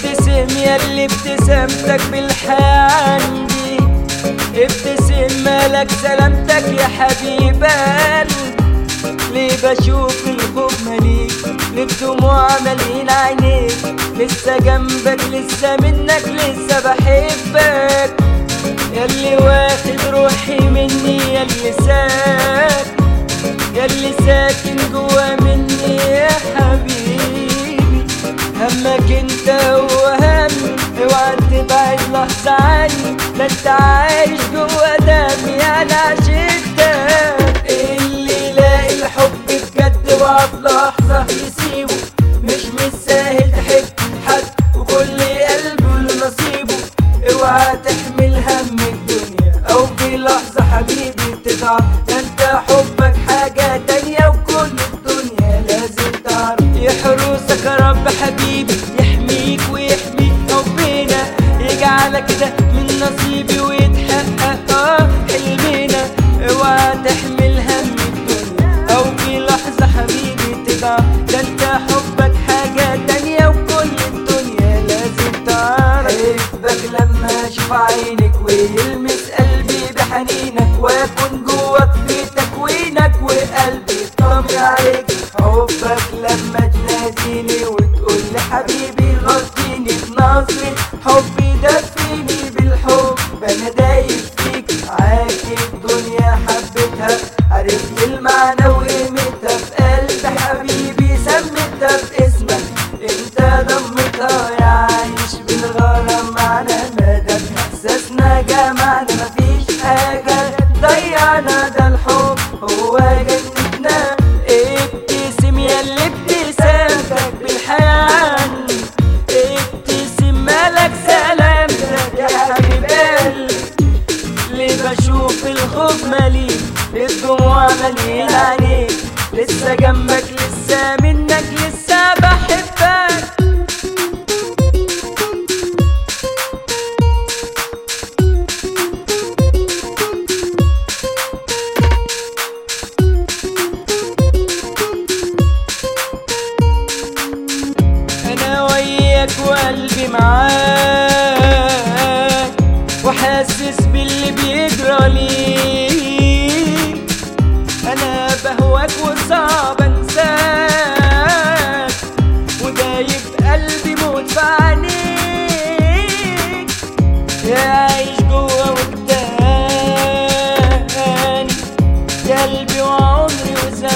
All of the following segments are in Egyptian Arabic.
ابتسم ياللي ابتسامتك بالحياة عندي ابتسم مالك سلامتك يا حبيب قلبي ليه بشوف الخوف مليك ليه الدموع مالين عينيك لسه جنبك لسه منك لسه بحبك ياللي واخد روحي مني ياللي ساك ياللي ساكن جوا مني يا حبيبي همك انت هو همي اوعى تبعد لحظة عني ده انت عايش جوا دمي انا عشقتك اللي يلاقي الحب بجد وقف لحظة يسيبه مش مستاهل تحب حد وكل قلبه له نصيبه اوعى تحمل هم الدنيا او في لحظة حبيبي بتتعب ده انت حبك حاجة تانية وكل الدنيا لازم تعرف يحرسك يا رب حبيبي يحميك ويحمي حبنا يجعلك كده من نصيبي ويتحقق اه حلمنا اوعى تحمل هم الدنيا او في لحظة حبيبي تضعف ده انت حبك حاجة تانية وكل الدنيا لازم تعرف حبك لما اشوف عينك ويلمس قلبي بحنينك واكون جواك في تكوينك وقلبي طمي عليك حبك لما تناديني وتقول لي حبيبي غطيني بنظرة حبي دفيني بالحب انا دايب فيك عاكي الدنيا حبيتها عرفت المعنى وقيمتها في قلب حبيبي سميتها باسمك انت ضمتها يا عايش بالغرام معنا مادام احساسنا جمعنا مفيش حاجة ضيعنا ده الحب هو جنتنا ابتسم يا اللي ابتسامتك بالحياة عني ابتسم مالك سلامتك يا حبيب قلبي ليه بشوف الخوف مليء الدموع مليان عليك لسه جنبك لسه منك لسه بحبك انا وياك وقلبي معاك وحاسس باللي بيجرى ليك انا بهواك وصعب انساك ودايب قلبي موت في عينيك يا عايش جوا وجداني يا قلبي وعمري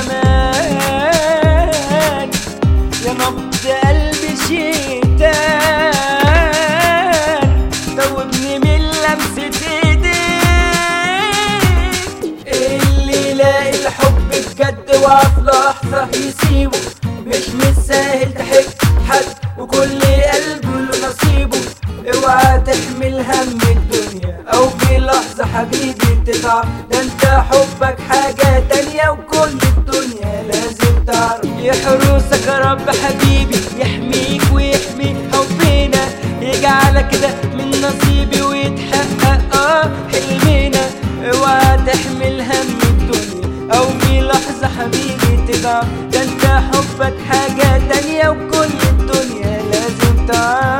وزمان يا نبض قلبي شيتان دوبني من لمسة ايديك اللي يلاقي الحب بجد وقف لحظة يسيبه مش مستاهل تحب حد وكل قلبه له نصيبه اوعى تحمل هم الدنيا او في لحظة حبيبي تتعب ده انت حبك حاجة تانية وكل الدنيا لازم تعرف يحرسك يا رب حبيبي يحميك ويحمي حبنا يجعلك كده من نصيبي ويتحقق اه حلمنا اوعى تحمل هم الدنيا او في لحظة حبيبي تضعف ده انت حبك حاجة تانية وكل الدنيا لازم تعرف